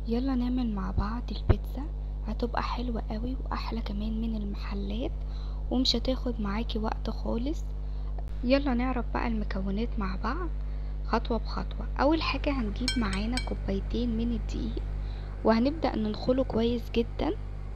يلا نعمل مع بعض البيتزا هتبقى حلوة قوي واحلى كمان من المحلات ومش هتاخد معاكي وقت خالص يلا نعرف بقى المكونات مع بعض خطوة بخطوة اول حاجة هنجيب معانا كوبايتين من الدقيق وهنبدأ ننخله كويس جدا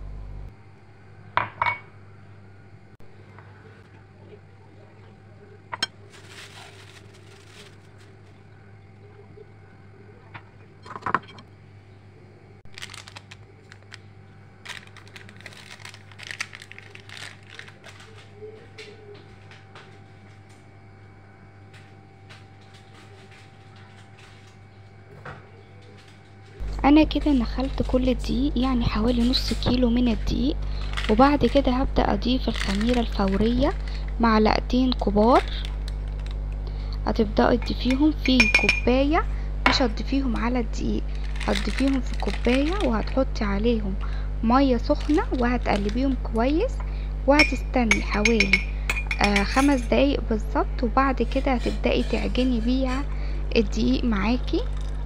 انا كده نخلت كل الدقيق يعني حوالي نص كيلو من الدقيق وبعد كده هبدأ اضيف الخميرة الفورية معلقتين كبار هتبدأي تضيفيهم في كوباية مش هتضيفيهم على الدقيق هتضيفيهم في كوباية وهتحطي عليهم مية سخنة وهتقلبيهم كويس وهتستني حوالي آه خمس دقايق بالظبط وبعد كده هتبدأي تعجني بيها الدقيق معاكي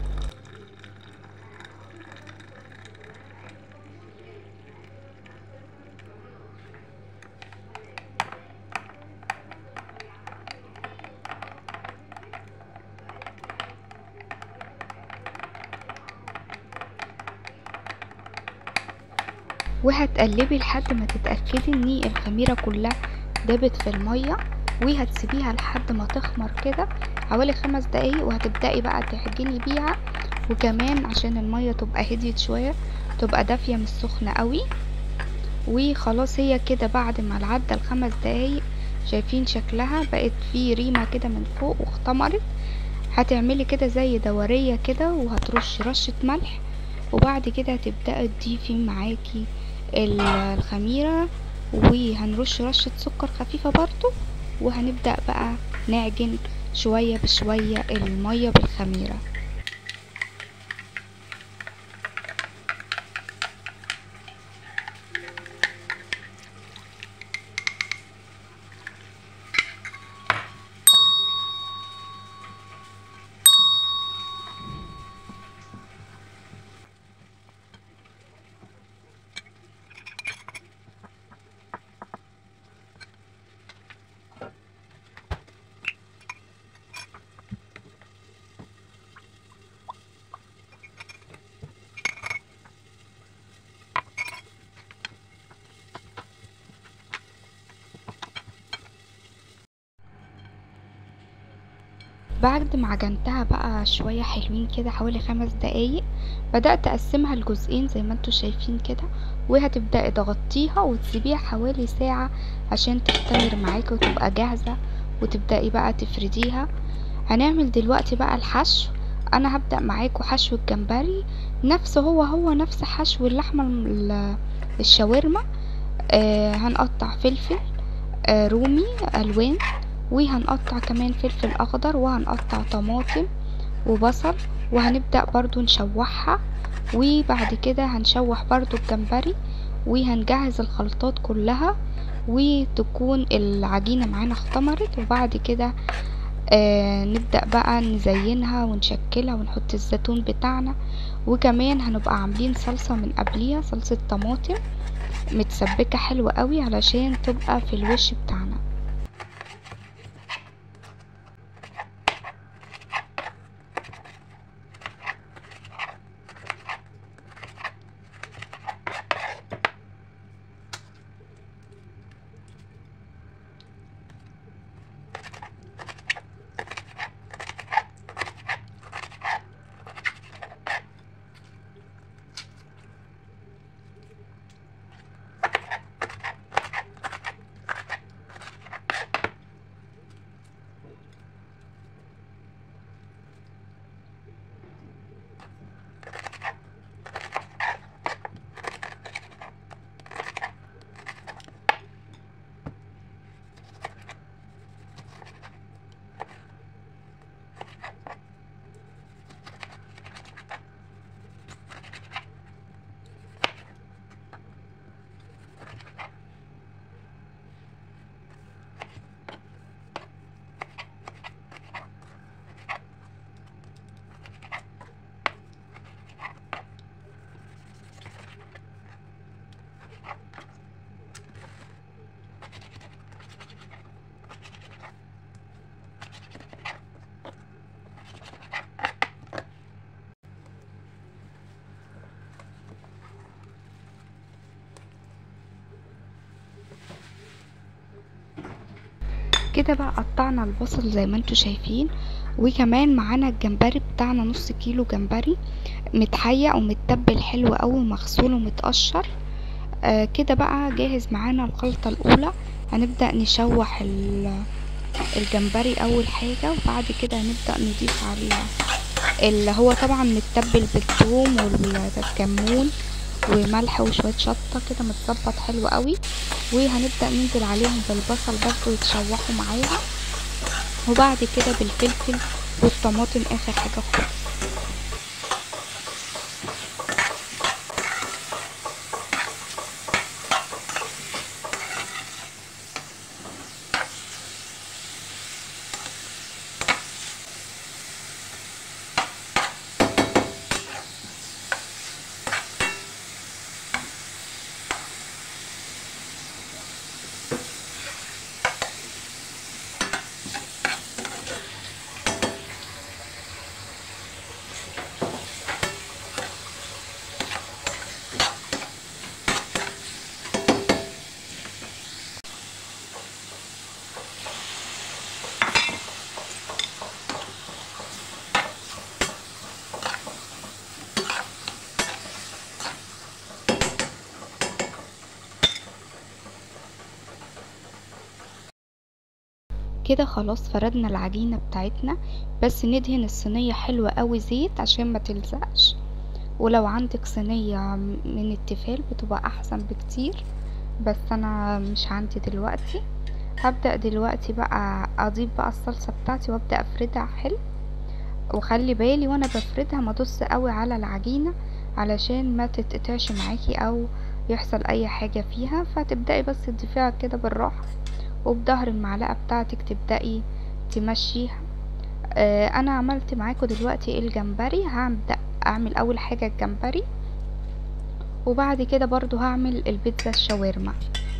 وهتقلبي لحد ما تتأكدي ان الخميرة كلها دابت في المية وهتسيبيها لحد ما تخمر كده حوالي خمس دقايق وهتبدأي بقى تعجني بيها وكمان عشان المية تبقى هديت شوية تبقى دافية مش سخنة قوي وخلاص هي كده بعد ما العدى الخمس دقايق شايفين شكلها بقت في ريمة كده من فوق واختمرت هتعملي كده زي دورية كده وهترشي رشة ملح وبعد كده هتبدأي تضيفي معاكي الخميرة وهنرش رشة سكر خفيفة برضو وهنبدأ بقى نعجن شوية بشوية المية بالخميرة بعد ما عجنتها بقى شوية حلوين كده حوالي خمس دقايق بدأت أقسمها لجزئين زي ما انتوا شايفين كده وهتبدأي تغطيها وتسيبيها حوالي ساعة عشان تختمر معاكي وتبقى جاهزة وتبدأي بقى تفرديها هنعمل دلوقتي بقى الحشو انا هبدأ معاكم حشو الجمبري نفس هو هو نفس حشو اللحمة الشاورما آه هنقطع فلفل آه رومي الوان وهنقطع كمان فلفل اخضر وهنقطع طماطم وبصل وهنبدأ برضو نشوحها وبعد كده هنشوح برضو الجمبري وهنجهز الخلطات كلها وتكون العجينة معانا اختمرت وبعد كده آه نبدأ بقى نزينها ونشكلها ونحط الزيتون بتاعنا وكمان هنبقى عاملين صلصة من قبليها صلصة طماطم متسبكة حلوة قوي علشان تبقى في الوش بتاعنا كده بقى قطعنا البصل زي ما انتوا شايفين وكمان معانا الجمبري بتاعنا نص كيلو جمبري متحيق ومتبل حلو قوي مغسول ومتقشر آه كده بقى جاهز معانا الخلطة الأولى هنبدأ نشوح ال- الجمبري أول حاجة وبعد كده هنبدأ نضيف على اللي هو طبعا متبل بالثوم والكمون وملح وشوية شطة كده متظبط حلو قوي وهنبدأ ننزل عليهم بالبصل برضو يتشوحوا معاها وبعد كده بالفلفل والطماطم آخر حاجة خالص كده خلاص فردنا العجينة بتاعتنا بس ندهن الصينية حلوة قوي زيت عشان ما تلزقش ولو عندك صينية من التيفال بتبقى احسن بكتير بس انا مش عندي دلوقتي هبدأ دلوقتي بقى اضيف بقى الصلصة بتاعتي وابدأ افردها حلو وخلي بالي وانا بفردها ما ادوس قوي على العجينة علشان ما تتقطعش معاكي او يحصل اي حاجة فيها فتبدأي بس تضيفيها كده بالراحة وبظهر المعلقة بتاعتك تبدأي تمشيها آه انا عملت معاكم دلوقتي الجمبري هبدأ اعمل اول حاجة الجمبري وبعد كده برضو هعمل البيتزا الشاورما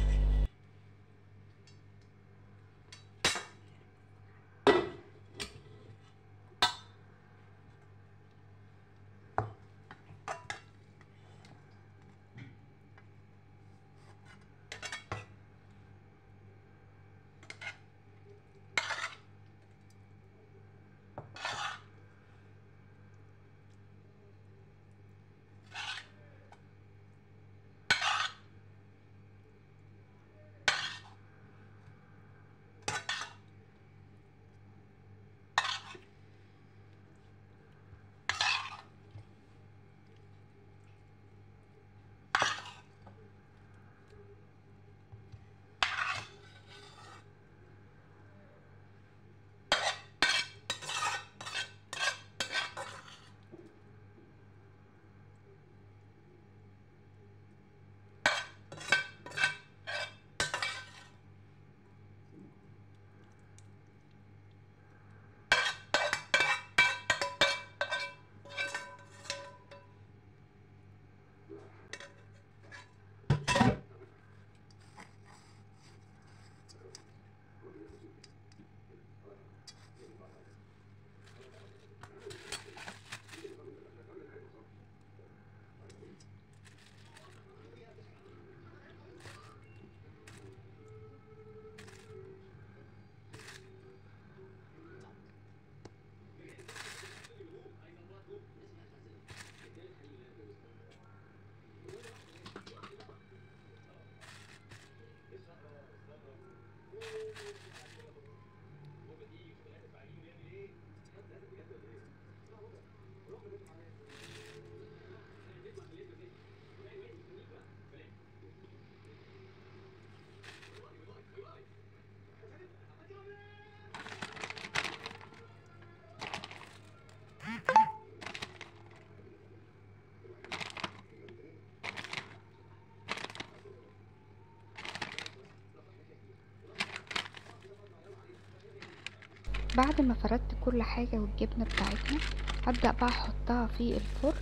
بعد ما فردت كل حاجة والجبنة بتاعتنا هبدأ بقى احطها في الفرن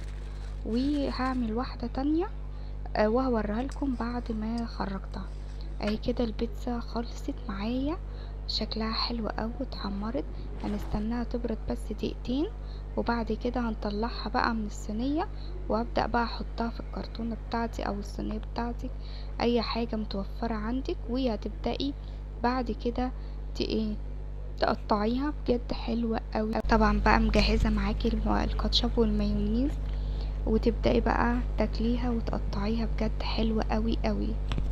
وهعمل واحدة تانية آه، وهوريها لكم بعد ما خرجتها اهي كده البيتزا خلصت معايا شكلها حلو قوي اتحمرت هنستناها تبرد بس دقيقتين وبعد كده هنطلعها بقى من الصينية وابدأ بقى احطها في الكرتونة بتاعتي او الصينية بتاعتك اي حاجة متوفرة عندك وهتبدأي بعد كده ايه تقطعيها بجد حلوة قوي طبعا بقى مجهزة معاكي الم- الكاتشب والمايونيز وتبدأي بقى تاكليها وتقطعيها بجد حلوة قوي قوي